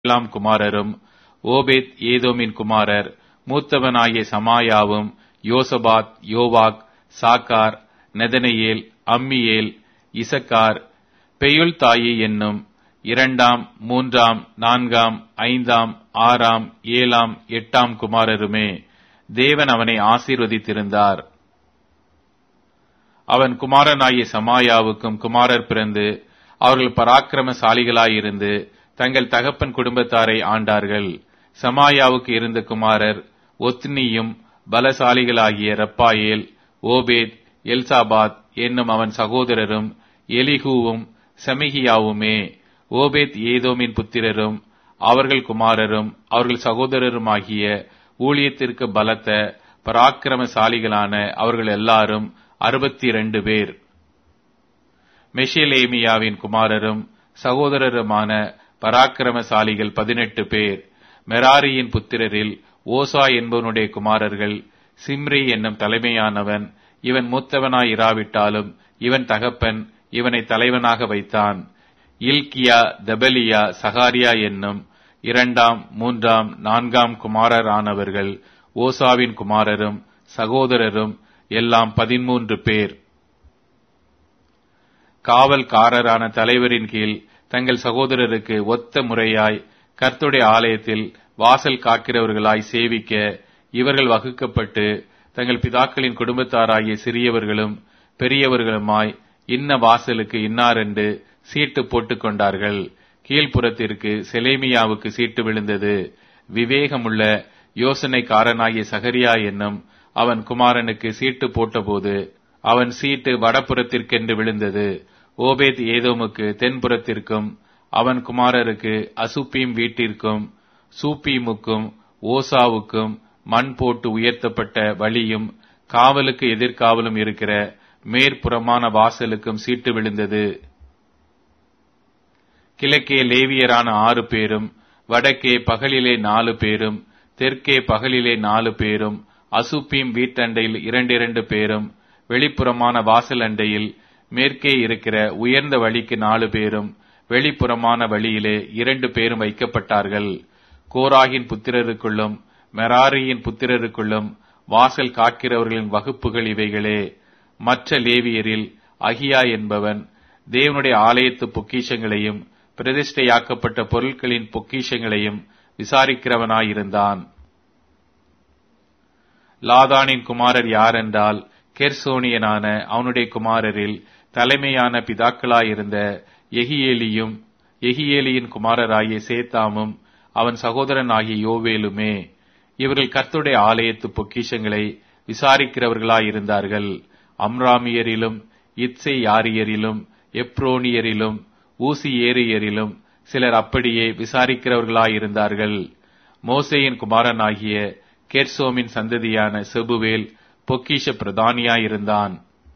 எல்லாம் குமாரரும் ஓபேத் ஏதோமின் குமாரர் மூத்தவனாகிய சமாயாவும் யோசபாத் யோவாக் சாக்கார் நெதனையேல் அம்மியேல் இசக்கார் பெயுள்தாயி என்னும் இரண்டாம் மூன்றாம் நான்காம் ஐந்தாம் ஆறாம் ஏழாம் எட்டாம் குமாரருமே தேவன் அவனை ஆசீர்வதித்திருந்தார் அவன் குமாரனாகிய சமாயாவுக்கும் குமாரர் பிறந்து அவர்கள் பராக்கிரமசாலிகளாயிருந்து தங்கள் தகப்பன் குடும்பத்தாரை ஆண்டார்கள் சமாயாவுக்கு இருந்த குமாரர் ஒத்னியும் பலசாலிகளாகிய ரப்பாயேல் ஓபேத் எல்சாபாத் என்னும் அவன் சகோதரரும் எலிகூவும் செமிகியாவுமே ஓபேத் ஏதோமின் புத்திரரும் அவர்கள் குமாரரும் அவர்கள் சகோதரருமாகிய ஊழியத்திற்கு பலத்த பராக்கிரமசாலிகளான அவர்கள் எல்லாரும் அறுபத்தி இரண்டு பேர் மெஷிலேமியாவின் குமாரரும் சகோதரருமான பராக்கிரமசாலிகள் பதினெட்டு பேர் மெராரியின் புத்திரரில் ஓசா என்பவனுடைய குமாரர்கள் சிம்ரி என்னும் தலைமையானவன் இவன் மூத்தவனாய் இராவிட்டாலும் இவன் தகப்பன் இவனை தலைவனாக வைத்தான் இல்கியா தபலியா சகாரியா என்னும் இரண்டாம் மூன்றாம் நான்காம் குமாரர் ஆனவர்கள் ஓசாவின் குமாரரும் சகோதரரும் எல்லாம் பதிமூன்று பேர் காவல்காரரான தலைவரின் கீழ் தங்கள் சகோதரருக்கு ஒத்த முறையாய் கர்த்துடைய ஆலயத்தில் வாசல் காக்கிறவர்களாய் சேவிக்க இவர்கள் வகுக்கப்பட்டு தங்கள் பிதாக்களின் குடும்பத்தாராகிய சிறியவர்களும் பெரியவர்களுமாய் இன்ன வாசலுக்கு இன்னாரென்று சீட்டு போட்டுக் கொண்டார்கள் கீழ்ப்புறத்திற்கு செலேமியாவுக்கு சீட்டு விழுந்தது விவேகமுள்ள யோசனைக்காரனாகிய சகரியா என்னும் அவன் குமாரனுக்கு சீட்டு போட்டபோது அவன் சீட்டு வடபுறத்திற்கென்று விழுந்தது ஓபேத் ஏதோமுக்கு தென்புறத்திற்கும் அவன் குமாரருக்கு அசுப்பீம் வீட்டிற்கும் சூப்பீமுக்கும் ஓசாவுக்கும் மண் போட்டு உயர்த்தப்பட்ட வழியும் காவலுக்கு எதிர்காவலும் இருக்கிற மேற்புறமான வாசலுக்கும் சீட்டு விழுந்தது கிழக்கே லேவியரான ஆறு பேரும் வடக்கே பகலிலே நாலு பேரும் தெற்கே பகலிலே நாலு பேரும் அசுப்பீம் வீட்டண்டையில் இரண்டிரண்டு பேரும் வெளிப்புறமான வாசல் அண்டையில் மேற்கே இருக்கிற உயர்ந்த வழிக்கு நாலு பேரும் வெளிப்புறமான வழியிலே இரண்டு பேரும் வைக்கப்பட்டார்கள் கோராகின் புத்திரருக்குள்ளும் மெராரியின் புத்திரருக்குள்ளும் வாசல் காக்கிறவர்களின் வகுப்புகள் இவைகளே மற்ற லேவியரில் அகியா என்பவன் தேவனுடைய ஆலயத்து பொக்கிஷங்களையும் பிரதிஷ்டையாக்கப்பட்ட பொருட்களின் பொக்கிஷங்களையும் விசாரிக்கிறவனாயிருந்தான் லாதானின் குமாரர் யாரென்றால் கெர்சோனியனான அவனுடைய குமாரரில் தலைமையான பிதாக்களாயிருந்த எகியேலியும் எகியேலியின் குமாரராகிய சேத்தாமும் அவன் சகோதரனாகிய யோவேலுமே இவர்கள் கர்த்துடைய ஆலயத்து பொக்கிஷங்களை விசாரிக்கிறவர்களாயிருந்தார்கள் அம்ராமியரிலும் இத்சை யாரியரிலும் எப்ரோனியரிலும் ஊசியேரியரிலும் சிலர் அப்படியே விசாரிக்கிறவர்களாயிருந்தார்கள் மோசேயின் குமாரனாகிய கெர்சோமின் சந்ததியான செபுவேல் பொக்கிஷ பிரதானியாயிருந்தான்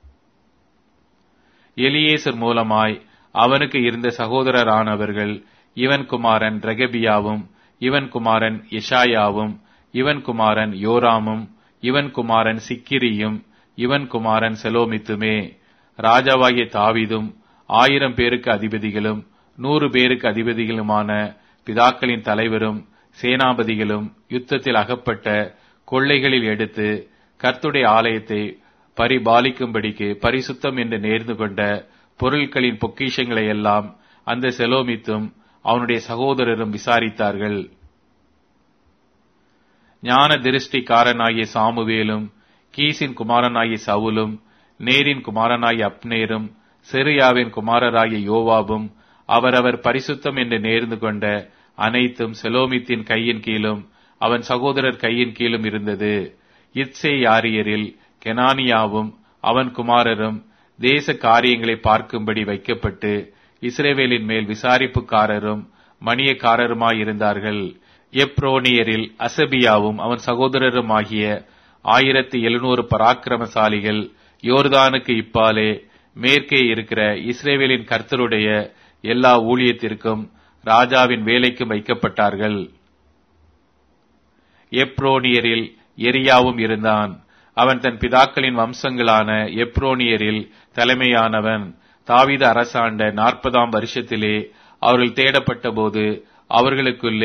எலியேசர் மூலமாய் அவனுக்கு இருந்த சகோதரரானவர்கள் இவன் குமாரன் ரெகபியாவும் இவன் குமாரன் எஷாயாவும் இவன் குமாரன் யோராமும் இவன் குமாரன் சிக்கிரியும் இவன் குமாரன் செலோமித்துமே ராஜாவாகிய தாவிதும் ஆயிரம் பேருக்கு அதிபதிகளும் நூறு பேருக்கு அதிபதிகளுமான பிதாக்களின் தலைவரும் சேனாபதிகளும் யுத்தத்தில் அகப்பட்ட கொள்ளைகளில் எடுத்து கர்த்துடைய ஆலயத்தை பரிபாலிக்கும்படிக்கு பரிசுத்தம் என்று நேர்ந்து கொண்ட பொருட்களின் பொக்கிஷங்களை எல்லாம் அந்த செலோமித்தும் அவனுடைய சகோதரரும் விசாரித்தார்கள் ஞான திருஷ்டிக்காரனாகிய சாமுவேலும் கீசின் குமாரனாகிய சவுலும் நேரின் குமாரனாகிய அப்னேரும் செரியாவின் குமாரராகிய யோவாபும் அவரவர் பரிசுத்தம் என்று நேர்ந்து கொண்ட அனைத்தும் செலோமித்தின் கையின் கீழும் அவன் சகோதரர் கையின் கீழும் இருந்தது இத்சே யாரியரில் கெனானியாவும் அவன் குமாரரும் தேச காரியங்களை பார்க்கும்படி வைக்கப்பட்டு இஸ்ரேவேலின் மேல் விசாரிப்புக்காரரும் மணியக்காரருமாயிருந்தார்கள் எப்ரோனியரில் அசபியாவும் அவன் சகோதரருமாகிய ஆயிரத்தி எழுநூறு பராக்கிரமசாலிகள் யோர்தானுக்கு இப்பாலே மேற்கே இருக்கிற இஸ்ரேவேலின் கர்த்தருடைய எல்லா ஊழியத்திற்கும் ராஜாவின் வேலைக்கும் வைக்கப்பட்டார்கள் எப்ரோனியரில் எரியாவும் இருந்தான் அவன் தன் பிதாக்களின் வம்சங்களான எப்ரோனியரில் தலைமையானவன் தாவீது அரசாண்ட நாற்பதாம் வருஷத்திலே அவர்கள் தேடப்பட்ட போது அவர்களுக்குள்ளே